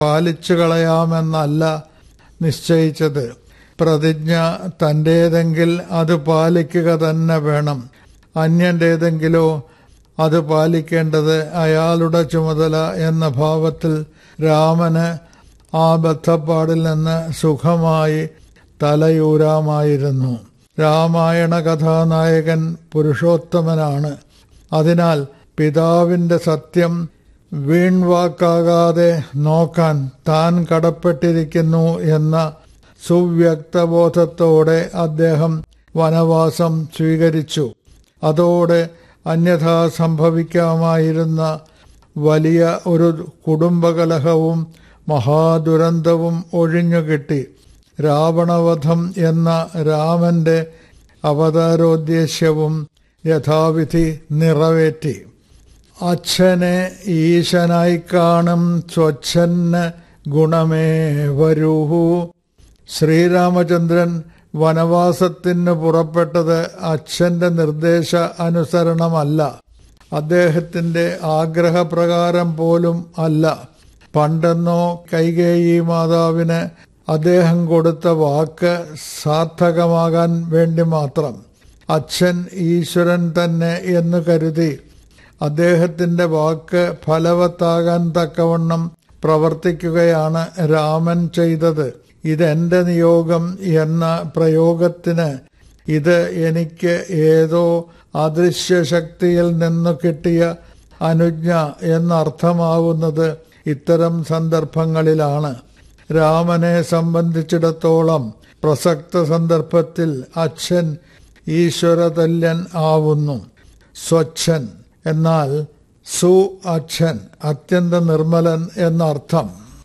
പാലിച്ചു കളയാമെന്നല്ല നിശ്ചയിച്ചത് പ്രതിജ്ഞ തന്റേതെങ്കിൽ അത് പാലിക്കുക തന്നെ വേണം അന്യന്റേതെങ്കിലോ അത് പാലിക്കേണ്ടത് അയാളുടെ ചുമതല എന്ന ഭാവത്തിൽ രാമന് ആ ബദ്ധപ്പാടിൽ നിന്ന് സുഖമായി തലയൂരാമായിരുന്നു രാമായണ കഥാനായകൻ പുരുഷോത്തമനാണ് അതിനാൽ പിതാവിന്റെ സത്യം വീൺവാക്കാകാതെ നോക്കാൻ താൻ കടപ്പെട്ടിരിക്കുന്നു എന്ന സുവ്യക്തബോധത്തോടെ അദ്ദേഹം വനവാസം സ്വീകരിച്ചു അതോടെ അന്യഥാ സംഭവിക്കാമായിരുന്ന വലിയ ഒരു കുടുംബകലഹവും മഹാദുരന്തവും ഒഴിഞ്ഞുകിട്ടി രാവണവധം എന്ന രാമന്റെ അവതാരോദ്ദേശ്യവും യഥാവിധി നിറവേറ്റി അച്ഛനെ ഈശനായി കാണും സ്വച്ഛന് ഗുണമേ വരൂഹു ശ്രീരാമചന്ദ്രൻ വനവാസത്തിന് പുറപ്പെട്ടത് അച്ഛന്റെ നിർദ്ദേശ അനുസരണമല്ല അദ്ദേഹത്തിന്റെ ആഗ്രഹപ്രകാരം പോലും അല്ല പണ്ടെന്നോ കൈകേയി മാതാവിന് അദ്ദേഹം കൊടുത്ത വാക്ക് സാർത്ഥകമാകാൻ വേണ്ടി മാത്രം അച്ഛൻ ഈശ്വരൻ തന്നെ എന്ന് കരുതി അദ്ദേഹത്തിന്റെ വാക്ക് ഫലവത്താകാൻ തക്കവണ്ണം പ്രവർത്തിക്കുകയാണ് രാമൻ ചെയ്തത് ഇതെന്റെ നിയോഗം എന്ന പ്രയോഗത്തിന് ഇത് എനിക്ക് ഏതോ അദൃശ്യശക്തിയിൽ നിന്ന് കിട്ടിയ അനുജ്ഞ എന്നർത്ഥമാവുന്നത് ഇത്തരം സന്ദർഭങ്ങളിലാണ് രാമനെ സംബന്ധിച്ചിടത്തോളം പ്രസക്ത സന്ദർഭത്തിൽ അച്ഛൻ ഈശ്വരതല്യൻ ആവുന്നു സ്വച്ഛൻ എന്നാൽ സു അച്ഛൻ അത്യന്ത നിർമ്മലൻ എന്നർത്ഥം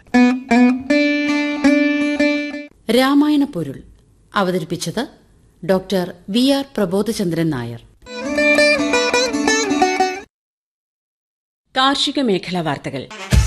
രാമായണ പൊരുൾ അവതരിപ്പിച്ചത് doctor V R Prabodhachandran Nair കാർഷിക മേഖലാ വാർത്തകൾ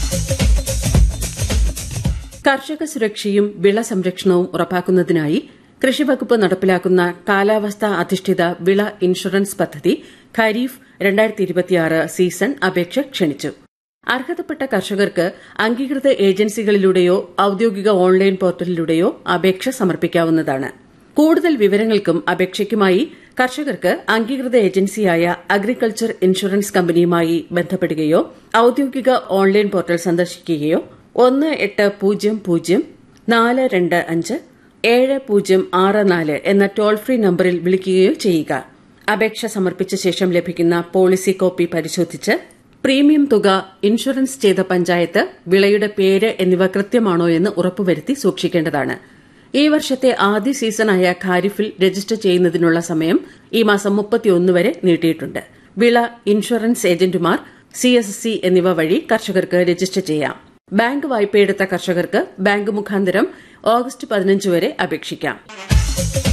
കർഷക സുരക്ഷയും വിള സംരക്ഷണവും ഉറപ്പാക്കുന്നതിനായി കൃഷിവകുപ്പ് നടപ്പിലാക്കുന്ന കാലാവസ്ഥാ അധിഷ്ഠിത വിള ഇൻഷുറൻസ് പദ്ധതി ഖരീഫ് രണ്ടായിരത്തി ഇരുപത്തിയാറ് സീസൺ അപേക്ഷ ക്ഷണിച്ചു അർഹതപ്പെട്ട കർഷകർക്ക് അംഗീകൃത ഏജൻസികളിലൂടെയോ ഔദ്യോഗിക ഓൺലൈൻ പോർട്ടലിലൂടെയോ അപേക്ഷ സമർപ്പിക്കാവുന്നതാണ് കൂടുതൽ വിവരങ്ങൾക്കും അപേക്ഷയ്ക്കുമായി കർഷകർക്ക് അംഗീകൃത ഏജൻസിയായ അഗ്രികൾച്ചർ ഇൻഷുറൻസ് കമ്പനിയുമായി ബന്ധപ്പെടുകയോ ഔദ്യോഗിക ഓൺലൈൻ പോർട്ടൽ സന്ദർശിക്കുകയോ ഒന്ന് എട്ട് പൂജ്യം പൂജ്യം നാല് രണ്ട് അഞ്ച് ഏഴ് പൂജ്യം ആറ് നാല് എന്ന ടോൾ ഫ്രീ നമ്പറിൽ വിളിക്കുകയോ ചെയ്യുക അപേക്ഷ സമർപ്പിച്ച ശേഷം ലഭിക്കുന്ന പോളിസി കോപ്പി പരിശോധിച്ച് പ്രീമിയം തുക ഇൻഷുറൻസ് ചെയ്ത പഞ്ചായത്ത് വിളയുടെ പേര് എന്നിവ കൃത്യമാണോ എന്ന് ഉറപ്പുവരുത്തി സൂക്ഷിക്കേണ്ടതാണ് ഈ വർഷത്തെ ആദ്യ സീസണായ ഖാരിഫിൽ രജിസ്റ്റർ ചെയ്യുന്നതിനുള്ള സമയം ഈ മാസം മുപ്പത്തിയൊന്ന് വരെ നീട്ടിയിട്ടുണ്ട് വിള ഇൻഷുറൻസ് ഏജന്റുമാർ സിഎസ്സി എന്നിവ വഴി കർഷകർക്ക് രജിസ്റ്റർ ചെയ്യാം ബാങ്ക് വായ്പയെടുത്ത കർഷകർക്ക് ബാങ്ക് മുഖാന്തരം ഓഗസ്റ്റ് പതിനഞ്ച് വരെ അപേക്ഷിക്കാം